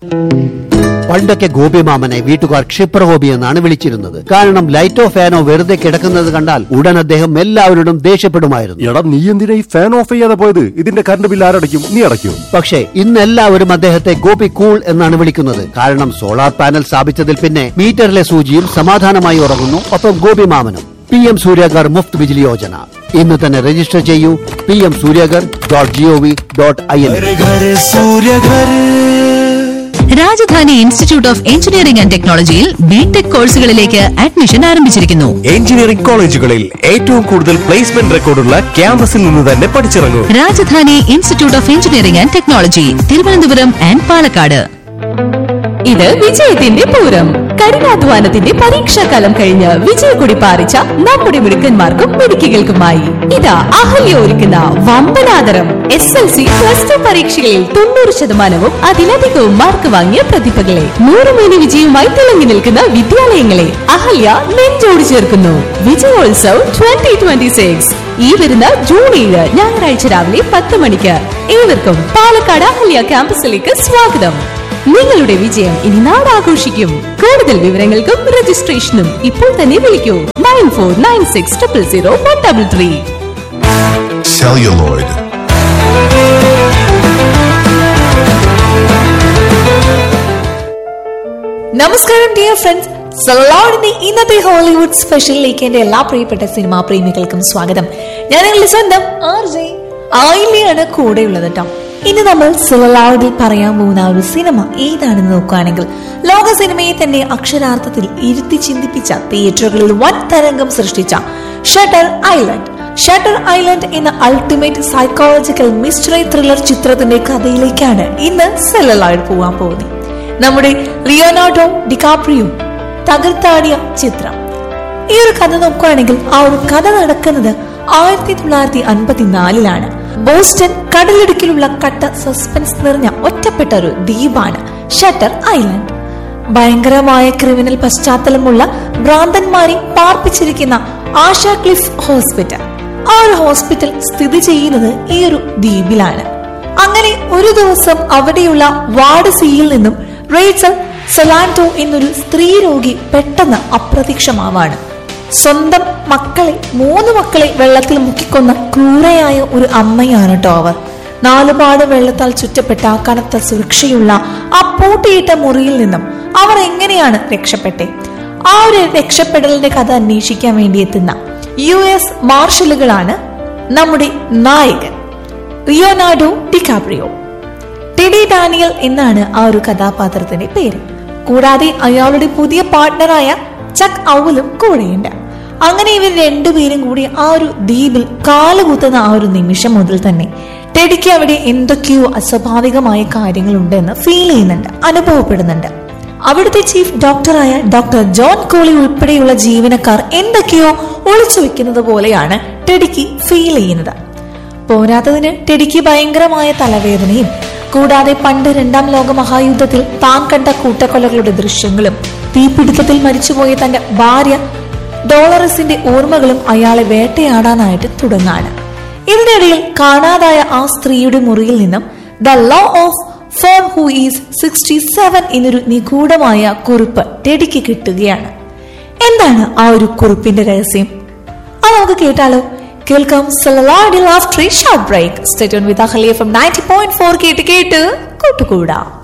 പണ്ടൊക്കെ ഗോപിമാമനെ വീട്ടുകാർ ക്ഷിപ്രഗോപി എന്നാണ് വിളിച്ചിരുന്നത് കാരണം ലൈറ്റോ ഫാനോ വെറുതെ കിടക്കുന്നത് കണ്ടാൽ ഉടൻ അദ്ദേഹം എല്ലാവരോടും ദേഷ്യപ്പെടുമായിരുന്നു എടാ നീ എന്തിനാ ഈ ഫാൻ ഓഫ് ചെയ്യാതെ പോയത് ഇതിന്റെ കറണ്ട് ബില്ല് ആരടയ്ക്കും നീ അടയ്ക്കും പക്ഷേ ഇന്ന് എല്ലാവരും അദ്ദേഹത്തെ ഗോപി കൂൾ എന്നാണ് വിളിക്കുന്നത് കാരണം സോളാർ പാനൽ സ്ഥാപിച്ചതിൽ പിന്നെ മീറ്ററിലെ സൂചിയും സമാധാനമായി ഉറങ്ങുന്നു ഒപ്പം ഗോപിമാമനും പി എം സൂര്യഗർ മുഫ്ത് ബിജിലി യോജന ഇന്ന് തന്നെ രജിസ്റ്റർ ചെയ്യൂ P M Suryaghar dot G O V dot I N Rajadhani institute of engineering and ടെക്നോളജിയിൽ ബിടെക് കോഴ്സുകളിലേക്ക് അഡ്മിഷൻ ആരംഭിച്ചിരിക്കുന്നു എഞ്ചിനീയറിംഗ് കോളേജുകളിൽ ഏറ്റവും കൂടുതൽ പ്ലേസ്മെന്റ് റെക്കോർഡുള്ള ക്യാമ്പസിൽ നിന്ന് തന്നെ പഠിച്ചിറങ്ങൂ Rajadhani institute of engineering and technology Thiruvananthapuram and Palakkad ഇത് വിജയത്തിന്റെ പൂരം കഠിനാധ്വാനത്തിന്റെ പരീക്ഷാകാലം കഴിഞ്ഞ് വിജയക്കൊടി പാറിച്ച നമ്മുടെ മിടുക്കന്മാർക്കും മിടുക്കികൾക്കുമായി ഇതാ അഹല്യ ഒരുക്കുന്ന വമ്പനാദരം S L C plus two പരീക്ഷകളിൽ തൊണ്ണൂറ് ശതമാനവും അതിലധികവും മാർക്ക് വാങ്ങിയ പ്രതിഭകളെ നൂറുമേനി വിജയവുമായി തിളങ്ങി നിൽക്കുന്ന വിദ്യാലയങ്ങളെ അഹല്യ നെഞ്ചോട് ചേർക്കുന്നു വിജയോത്സവ് ട്വന്റി ട്വന്റി സിക്സ് ഈ വരുന്ന ജൂൺ ഏഴ് ഞായറാഴ്ച രാവിലെ പത്ത് മണിക്ക് ഏവർക്കും പാലക്കാട് അഹല്യ ക്യാമ്പസിലേക്ക് സ്വാഗതം നിങ്ങളുടെ വിജയം ഇനി നാടാഘോഷിക്കും കൂടുതൽ വിവരങ്ങൾക്കും രജിസ്ട്രേഷനും ഇപ്പോൾ തന്നെ വിളിക്കൂ nine four nine six triple zero one double three celluloid, നമസ്കാരം ഡിയർ ഫ്രണ്ട്സ് സലോഡിന്റെ ഇന്നത്തെ ഹോളിവുഡ് സ്പെഷ്യലിലേക്ക് എന്റെ എല്ലാ പ്രിയപ്പെട്ട സിനിമാ പ്രേമികൾക്കും സ്വാഗതം ഞാൻ നിങ്ങളുടെ സ്വന്തം ആർ ജെ ആയില്ലയാണ് കൂടെയുള്ളത് കേട്ടോ ഇന്ന് നമ്മൾ സലോഡിൽ പറയാൻ പോകുന്ന ആ ഒരു സിനിമ ഏതാണെന്ന് നോക്കുകയാണെങ്കിൽ ലോക സിനിമയെ തന്നെ അക്ഷരാർത്ഥത്തിൽ ഇരുത്തി ചിന്തിപ്പിച്ച തിയേറ്ററുകളിൽ വൻ തരംഗം സൃഷ്ടിച്ച ഷട്ടർ ഐലൻഡ് ഷട്ടർ ഐലൻഡ് എന്ന അൾട്ടിമേറ്റ് സൈക്കോളജിക്കൽ മിസ്റ്ററി ത്രില്ലർ ചിത്രത്തിന്റെ കഥയിലേക്കാണ് ഇന്ന് സെലലോയിഡ് പോകാൻ പോകുന്നത് നമ്മുടെ ലിയോനാർഡോ ഡികാപ്രിയോ തകർത്താടിയ ചിത്രം ഈ ഒരു കഥ നോക്കുകയാണെങ്കിൽ ആ ഒരു കഥ നടക്കുന്നത് ആയിരത്തി തൊള്ളായിരത്തി അൻപത്തിനാലിലാണ് ബോസ്റ്റൺ കടലിടുക്കിലുള്ള കട്ട സസ്പെൻസ് നിറഞ്ഞ ഒറ്റപ്പെട്ട ഒരു ദ്വീപാണ് ഷട്ടർ ഐലൻഡ് ഭയങ്കരമായ ക്രിമിനൽ പശ്ചാത്തലമുള്ള ഭ്രാന്തന്മാരെ പാർപ്പിച്ചിരിക്കുന്ന ആശ ക്ലിഫ് ഹോസ്പിറ്റൽ ആ ഒരു ഹോസ്പിറ്റൽ സ്ഥിതി ചെയ്യുന്നത് ഈ ഒരു ദ്വീപിലാണ് അങ്ങനെ ഒരു ദിവസം അവിടെയുള്ള വാർഡ് സിയിൽ നിന്നും റേച്ചൽ സൊലാൻഡോ എന്നൊരു സ്ത്രീ രോഗി പെട്ടെന്ന് അപ്രത്യക്ഷമാവാണ് സ്വന്തം മക്കളെ മൂന്ന് മക്കളെ വെള്ളത്തിൽ മുക്കിക്കൊന്ന ക്രൂരയായ ഒരു അമ്മയാണ് കേട്ടോ അവർ നാലുപാട് വെള്ളത്താൽ ചുറ്റപ്പെട്ട ആ കനത്ത സുരക്ഷയുള്ള ആ പൂട്ടിയിട്ട മുറിയിൽ നിന്നും അവർ എങ്ങനെയാണ് രക്ഷപ്പെട്ടെ ആ ഒരു രക്ഷപ്പെടലിന്റെ കഥ അന്വേഷിക്കാൻ വേണ്ടി എത്തുന്ന യു എസ് മാർഷലുകളാണ് നമ്മുടെ നായകൻ റിയോനാർഡോ ഡികാപ്രിയോ ടെഡി ഡാനിയൽ എന്നാണ് ആ ഒരു കഥാപാത്രത്തിന്റെ പേര് കൂടാതെ അയാളുടെ പുതിയ പാർട്ട്ണറായ ചക്ക് ഔവലും കൂടെയുണ്ട് അങ്ങനെ ഇവർ രണ്ടുപേരും കൂടി ആ ഒരു ദ്വീപിൽ കാലുകുത്തുന്ന ആ ഒരു നിമിഷം മുതൽ തന്നെ ടെഡിക്ക് അവിടെ എന്തൊക്കെയോ അസ്വാഭാവികമായ കാര്യങ്ങളുണ്ടെന്ന് ഫീൽ ചെയ്യുന്നുണ്ട് അനുഭവപ്പെടുന്നുണ്ട് അവിടുത്തെ ചീഫ് ഡോക്ടറായ ഡോക്ടർ ജോൺ കോളി ഉൾപ്പെടെയുള്ള ജീവനക്കാർ എന്തൊക്കെയോ ഒളിച്ചു വെക്കുന്നത് പോലെയാണ് ടെഡിക്ക് ഫീൽ ചെയ്യുന്നത് പോരാത്തതിന് ടെഡിക്ക് ഭയങ്കരമായ തലവേദനയും കൂടാതെ പണ്ട് രണ്ടാം ലോക മഹായുദ്ധത്തിൽ താൻ കണ്ട കൂട്ടക്കൊലകളുടെ ദൃശ്യങ്ങളും തീപിടുത്തത്തിൽ മരിച്ചുപോയ തന്റെ ഭാര്യ ഡോളറസിന്റെ ഓർമ്മകളും അയാളെ വേട്ടയാടാനായിട്ട് തുടങ്ങാണ് ഇതിനിടയിൽ കാണാതായ ആ സ്ത്രീയുടെ മുറിയിൽ നിന്നും the law of four who is sixty seven എന്നൊരു നിഗൂഢമായ കുറിപ്പ് ടെഡിക്ക് കിട്ടുകയാണ് എന്താണ് ആ ഒരു കുറിപ്പിന്റെ രഹസ്യം അത് നമുക്ക് കേട്ടാലോ കേൾക്കാം സലലാഡിൽ after short break state with Ahalia from ninety point four കേട്ട് കേട്ട് കൂട്ടുകൂടാം